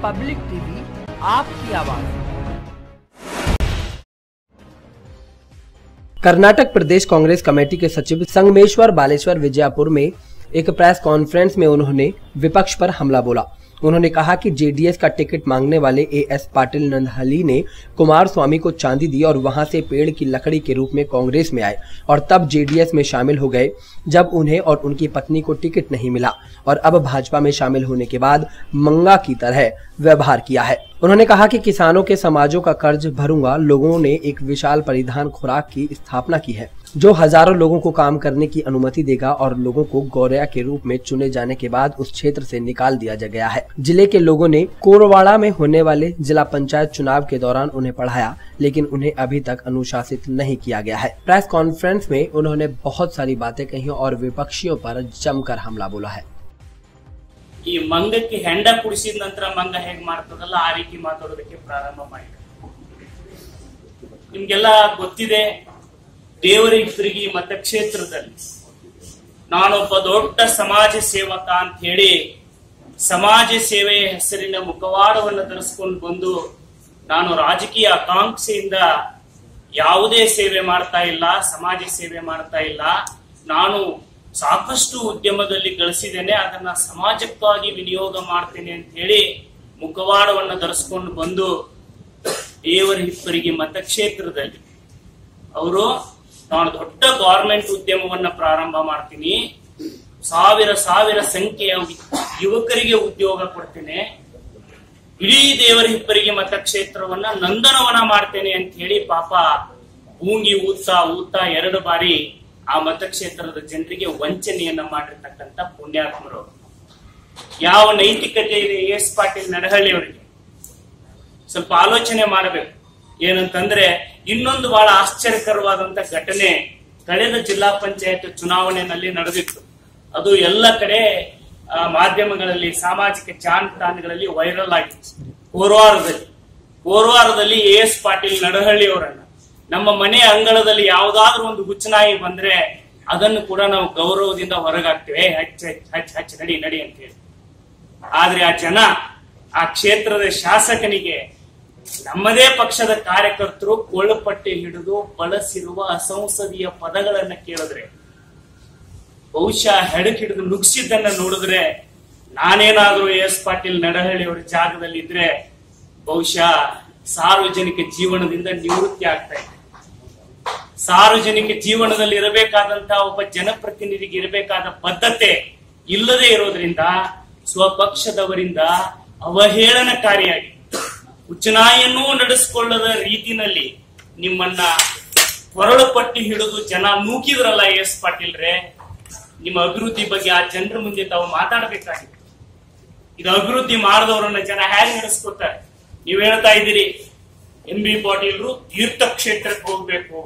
public TV आपकी आवाज़ कर्नाटक प्रदेश Congress committee के सचिव संगमेश्वर बालेश्वर विजयपुर में एक प्रेस कॉन्फ्रेंस में उन्होंने विपक्ष पर हमला बोला उन्होंने कहा कि जेडीएस का टिकट मांगने वाले ए एस पाटिल नंदहली ने कुमार स्वामी को चांदी दी और वहां से पेड़ की लकड़ी के रूप में कांग्रेस में आए और तब जेडीएस में शामिल हो गए जब उन्हें और उनकी पत्नी को टिकट नहीं मिला और अब भाजपा में शामिल होने के बाद मंगा की तरह व्यवहार किया है उन्होंने कहा कि किसानों के समाजों का कर्ज भरूंगा लोगों ने एक विशाल परिधान खुराक की स्थापना की है जो हजारों लोगों को काम करने की अनुमति देगा और लोगों को गौरया के रूप में चुने जाने के बाद उस क्षेत्र से निकाल दिया जा गया है जिले के लोगों ने कोरवाड़ा में होने वाले जिला पंचायत चुनाव के दौरान उन्हें पढ़ाया लेकिन उन्हें अभी तक अनुशासित नहीं किया गया है प्रेस कॉन्फ्रेंस में उन्होंने बहुत सारी बातें कही और विपक्षियों पर जमकर हमला बोला है ಈ ಮಂಗಕ್ಕೆ ಹೆಂಡ ಕುಡಿಸಿದ ನಂತರ ಮಂಗ ಹೇಗ್ ಮಾಡ್ತದಲ್ಲ ಆ ರೀತಿ ಮಾತಾಡೋದಕ್ಕೆ ಪ್ರಾರಂಭ ಮಾಡಿ ನಿಮ್ಗೆಲ್ಲ ಗೊತ್ತಿದೆ ದೇವರಿಬ್ಬರಿಗೆ ಮತಕ್ಷೇತ್ರದಲ್ಲಿ ನಾನೊಬ್ಬ ದೊಡ್ಡ ಸಮಾಜ ಸೇವಕ ಅಂತ ಹೇಳಿ ಸಮಾಜ ಸೇವೆಯ ಹೆಸರಿನ ಮುಖವಾಡವನ್ನು ಧರಿಸ್ಕೊಂಡು ಬಂದು ನಾನು ರಾಜಕೀಯ ಆಕಾಂಕ್ಷೆಯಿಂದ ಯಾವುದೇ ಸೇವೆ ಮಾಡ್ತಾ ಇಲ್ಲ ಸಮಾಜ ಸೇವೆ ಮಾಡ್ತಾ ಇಲ್ಲ ನಾನು ಸಾಕಷ್ಟು ಉದ್ಯಮದಲ್ಲಿ ಗಳಿಸಿದ್ದೇನೆ ಅದನ್ನ ಸಮಾಜಕ್ಕಾಗಿ ವಿನಿಯೋಗ ಮಾಡ್ತೇನೆ ಅಂತ ಹೇಳಿ ಮುಖವಾಡವನ್ನು ಧರಿಸ್ಕೊಂಡು ಬಂದು ದೇವರ ಹಿಪ್ಪರಿಗೆ ಮತಕ್ಷೇತ್ರದಲ್ಲಿ ಅವರು ನಾನು ದೊಡ್ಡ ಗೌರ್ಮೆಂಟ್ ಉದ್ಯಮವನ್ನ ಪ್ರಾರಂಭ ಮಾಡ್ತೀನಿ ಸಾವಿರ ಸಾವಿರ ಸಂಖ್ಯೆಯ ವಿ- ಯುವಕರಿಗೆ ಉದ್ಯೋಗ ಕೊಡ್ತೇನೆ ಇಡೀ ದೇವರ ಹಿಪ್ಪರಿಗೆ ಮತಕ್ಷೇತ್ರವನ್ನ ನಂದನವನ ಮಾಡ್ತೇನೆ ಅಂತ ಹೇಳಿ ಪಾಪ ಭೂಂಗಿ ಊತ ಊತ ಎರಡು ಬಾರಿ ಆ ಮತಕ್ಷೇತ್ರದ ಜನರಿಗೆ ವಂಚನೆಯನ್ನ ಮಾಡಿರ್ತಕ್ಕಂಥ ಪುಣ್ಯಾತ್ಮರು ಯಾವ ನೈತಿಕತೆ ಇದೆ ಎಸ್ ಪಾಟೀಲ್ ನಡಹಳ್ಳಿ ಅವರಿಗೆ ಸ್ವಲ್ಪ ಆಲೋಚನೆ ಮಾಡಬೇಕು ಏನಂತಂದ್ರೆ ಇನ್ನೊಂದು ಬಹಳ ಆಶ್ಚರ್ಯಕರವಾದಂತ ಘಟನೆ ಕಳೆದ ಜಿಲ್ಲಾ ಪಂಚಾಯತ್ ಚುನಾವಣೆಯಲ್ಲಿ ನಡೆದಿತ್ತು ಅದು ಎಲ್ಲ ಕಡೆ ಆ, ಮಾಧ್ಯಮಗಳಲ್ಲಿ ಸಾಮಾಜಿಕ ಜಾಲತಾಣಗಳಲ್ಲಿ ವೈರಲ್ ಆಗಿತ್ತು ಕೋರವಾರದಲ್ಲಿ ಕೋರವಾರದಲ್ಲಿ ಎ ಎಸ್ ಪಾಟೀಲ್ ನಡಹಳ್ಳಿ ಅವರನ್ನ ನಮ್ಮ ಮನೆ ಅಂಗಳದಲ್ಲಿ ಯಾವುದಾದ್ರೂ ಒಂದು ಹುಚ್ಚನಾಯಿ ಬಂದ್ರೆ ಅದನ್ನು ಕೂಡ ನಾವು ಗೌರವದಿಂದ ಹೊರಗಾಗ್ತೇವೆ "ಏ, ಹಚ್ ಹಚ್ ಹಚ್ ಹಚ್ ನಡಿ ನಡಿ ಅಂತ ಹೇಳಿ ಆದ್ರೆ ಆ ಜನ ಆ ಕ್ಷೇತ್ರದ ಶಾಸಕನಿಗೆ ನಮ್ಮದೇ ಪಕ್ಷದ ಕಾರ್ಯಕರ್ತರು ಕೊಳ್ಳುಪಟ್ಟಿ ಹಿಡಿದು ಬಳಸಿರುವ ಅಸಂಸದೀಯ ಪದಗಳನ್ನ ಕೇಳಿದ್ರೆ ಬಹುಶಃ ಹೆಡಕ್ ಹಿಡಿದು ನುಗ್ಸಿದ್ದನ್ನ ನೋಡಿದ್ರೆ ನಾನೇನಾದ್ರೂ ಎಸ್ ಪಾಟೀಲ್ ನಡಹಳ್ಳಿ ಅವರ ಜಾಗದಲ್ಲಿ ಇದ್ರೆ ಬಹುಶಃ ಸಾರ್ವಜನಿಕ ಜೀವನದಿಂದ ನಿವೃತ್ತಿ ಆಗ್ತಾ ಇದೆ ಸಾರ್ವಜನಿಕ ಜೀವನದಲ್ಲಿ ಇರಬೇಕಾದಂತಹ ಒಬ್ಬ ಜನಪ್ರತಿನಿಧಿಗೆ ಇರಬೇಕಾದ ಬದ್ಧತೆ ಇಲ್ಲದೆ ಇರೋದ್ರಿಂದ ಸ್ವಪಕ್ಷದವರಿಂದ ಅವಹೇಳನಕಾರಿಯಾಗಿ ಉಚ್ಚನಾಯನ್ನೂ ನಡೆಸಿಕೊಳ್ಳದ ರೀತಿನಲ್ಲಿ ನಿಮ್ಮನ್ನ ಕೊರಳು ಪಟ್ಟಿ ಹಿಡಿದು ಜನ ನೂಕಿದ್ರಲ್ಲ ಎಸ್ ಪಾಟೀಲ್ರೆ ನಿಮ್ಮ ಅಭಿವೃದ್ಧಿ ಬಗ್ಗೆ ಆ ಜನರ ಮುಂದೆ ತಾವು ಮಾತಾಡಬೇಕಾಗಿತ್ತು ಇದು ಅಭಿವೃದ್ಧಿ ಮಾಡದವರನ್ನ ಜನ ಹೇಗೆ ನಡೆಸ್ಕೊತಾರೆ ನೀವ್ ಹೇಳ್ತಾ ಇದ್ದೀರಿ ಎಂ ಬಿ ಪಾಟೀಲ್ರು ತೀರ್ಥ ಕ್ಷೇತ್ರಕ್ಕೆ ಹೋಗ್ಬೇಕು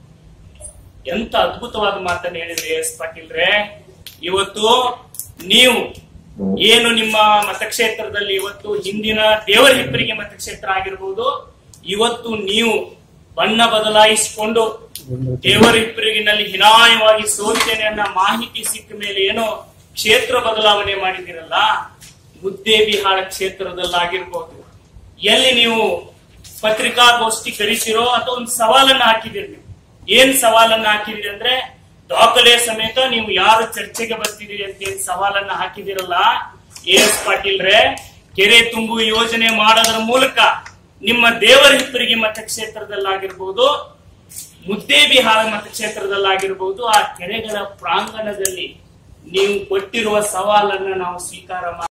ಎಂತ ಅದ್ಭುತವಾದ ಮಾತನ್ನ ಹೇಳಿದ್ರಿ ಎಸ್ ಪಾಟೀಲ್ರೆ ಇವತ್ತು ನೀವು ಏನು ನಿಮ್ಮ ಮತಕ್ಷೇತ್ರದಲ್ಲಿ ಇವತ್ತು ಹಿಂದಿನ ದೇವರ ಹಿಪ್ಪರಿಗೆ ಮತಕ್ಷೇತ್ರ ಆಗಿರ್ಬೋದು ಇವತ್ತು ನೀವು ಬಣ್ಣ ಬದಲಾಯಿಸಿಕೊಂಡು ದೇವರ ಹಿಪ್ಪರಿಗಿನಲ್ಲಿ ಹಿನಾಯವಾಗಿ ಸೋಲ್ತೇನೆ ಅನ್ನೋ ಮಾಹಿತಿ ಸಿಕ್ಕ ಮೇಲೆ ಏನೋ ಕ್ಷೇತ್ರ ಬದಲಾವಣೆ ಮಾಡಿದಿರಲ್ಲ ಮುದ್ದೇಬಿಹಾಳ ಕ್ಷೇತ್ರದಲ್ಲಾಗಿರ್ಬೋದು ಎಲ್ಲಿ ನೀವು ಪತ್ರಿಕಾಗೋಷ್ಠಿ ಕರೀತಿರೋ ಅಥವಾ ಒಂದು ಸವಾಲನ್ನ ಹಾಕಿದಿರಿ ನೀವು ಏನ್ ಸವಾಲನ್ನ ಹಾಕಿದಿರಿ ಅಂದ್ರೆ ದಾಖಲೆ ಸಮೇತ ನೀವು ಯಾರು ಚರ್ಚೆಗೆ ಬರ್ತಿದ್ದೀರಿ ಅಂತ ಏನ್ ಸವಾಲನ್ನ ಹಾಕಿದಿರಲ್ಲ ಎ ಎಸ್ ಪಾಟೀಲ್ರೆ ಕೆರೆ ತುಂಬು ಯೋಜನೆ ಮಾಡೋದ್ರ ಮೂಲಕ ನಿಮ್ಮ ದೇವರ ಹಿಪ್ಪರಿಗೆ ಮತಕ್ಷೇತ್ರದಲ್ಲಾಗಿರ್ಬೋದು ಮುದ್ದೇಬಿಹಾರ ಮತಕ್ಷೇತ್ರದಲ್ಲಾಗಿರ್ಬೋದು ಆ ಕೆರೆಗಳ ಪ್ರಾಂಗಣದಲ್ಲಿ ನೀವು ಕೊಟ್ಟಿರುವ ಸವಾಲನ್ನ ನಾವು ಸ್ವೀಕಾರ ಮಾಡಿ